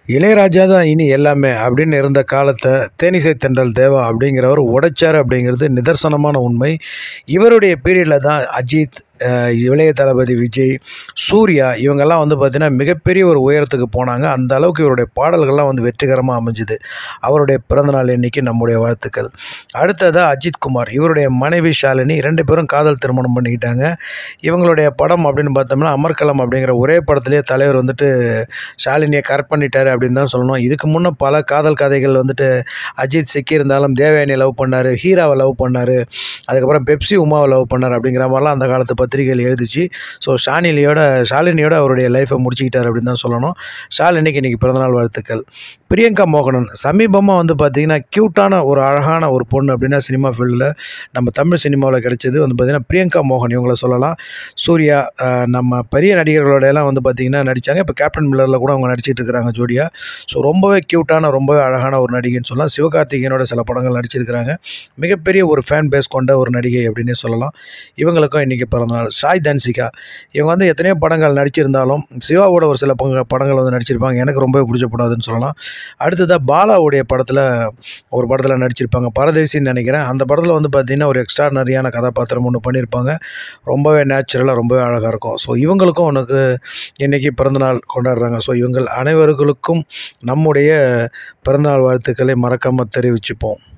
இளையராஜா தான் இனி எல்லாமே அப்படின்னு இருந்த காலத்தை தேனிசை தென்றல் தேவா அப்படிங்கிறவர் உடைச்சார் அப்படிங்கிறது நிதர்சனமான உண்மை இவருடைய பீரியடில் தான் அஜித் அஹ், இளைய தளபதி விஜய் சூர்யா இவங்கெல்லாம் வந்து பார்த்திங்கன்னா மிகப்பெரிய ஒரு உயரத்துக்கு போனாங்க அந்த அளவுக்கு இவருடைய பாடல்கள்லாம் வந்து வெற்றிகரமாக அமைஞ்சுது அவருடைய பிறந்தநாள் இன்னைக்கு நம்முடைய வாழ்த்துக்கள் அடுத்ததாக அஜித் குமார் இவருடைய மனைவி ஷாலினி இரண்டு பேரும் காதல் திருமணம் பண்ணிக்கிட்டாங்க இவங்களுடைய படம் அப்படின்னு பார்த்தோம்னா அமர்கலம் அப்படிங்கிற ஒரே படத்துலேயே தலைவர் வந்துட்டு ஷாலினியை கரெக்ட் பண்ணிட்டாரு அப்படின்னு தான் சொல்லணும் இதுக்கு முன்னே பல காதல் கதைகள் வந்துட்டு அஜித் சிக்கியிருந்தாலும் தேவயானியை லவ் பண்ணார் ஹீராவை லவ் பண்ணார் அதுக்கப்புறம் பெப்சி உமாவை லவ் பண்ணார் அப்படிங்கிற மாதிரிலாம் அந்த காலத்து பத்திரிகைகள் எழுதிச்சு ஸோ ஷாலினியோட ஷாலினியோட அவருடைய லைஃப்பை முடிச்சுக்கிட்டார் அப்படின்னு தான் சொல்லணும் ஷாலினிக்கு இன்றைக்கி பிறந்தநாள் வாழ்த்துக்கள் பிரியங்கா மோகனன் சமீபமாக வந்து பார்த்திங்கன்னா க்யூட்டான ஒரு அழகான ஒரு பொண்ணு அப்படின்னா சினிமா ஃபீல்டில் நம்ம தமிழ் சினிமாவில் கிடைச்சது வந்து பார்த்திங்கன்னா பிரியங்கா மோகன் இவங்கள சொல்லலாம் சூர்யா அஹ், நம்ம பெரிய நடிகர்களோட எல்லாம் வந்து பார்த்திங்கன்னா நடித்தாங்க இப்போ கேப்டன் மில்லரில் கூட அவங்க நடிச்சிட்டு இருக்கிறாங்க ஜோடியா ஸோ ரொம்பவே க்யூட்டான ரொம்பவே அழகான ஒரு நடிகைன்னு சொல்லலாம் சிவகார்த்திகேயனோட சில படங்கள் நடிச்சிருக்கிறாங்க மிகப்பெரிய ஒரு ஃபேன் பேஸ் கொண்ட ஒரு நடிகை அப்படின்னே சொல்லலாம் இவங்களுக்கும் இன்றைக்கி பிறந்தநாள் சாய் தன்சிகா இவங்க வந்து எத்தனையோ படங்கள் நடிச்சிருந்தாலும் சிவாவோட ஒரு சில பங்க படங்கள் வந்து நடிச்சிருப்பாங்க எனக்கு ரொம்பவே பிடிச்ச படம் அதுன்னு சொல்லலாம் அடுத்ததாக பாலாவுடைய படத்தில் ஒரு படத்தில் நடிச்சிருப்பாங்க பரதேசின்னு நினைக்கிறேன் அந்த படத்தில் வந்து பார்த்திங்கன்னா ஒரு எக்ஸ்ட்ரானரியான கதாபாத்திரம் ஒன்று பண்ணியிருப்பாங்க ரொம்பவே நேச்சுரலாக ரொம்பவே அழகாக இருக்கும் ஸோ இவங்களுக்கும் உனக்கு இன்றைக்கி பிறந்தநாள் கொண்டாடுறாங்க ஸோ இவங்கள் அனைவர்களுக்கும் நம்முடைய பிறந்தநாள் வாழ்த்துக்களை மறக்காமல் தெரிவிச்சுப்போம்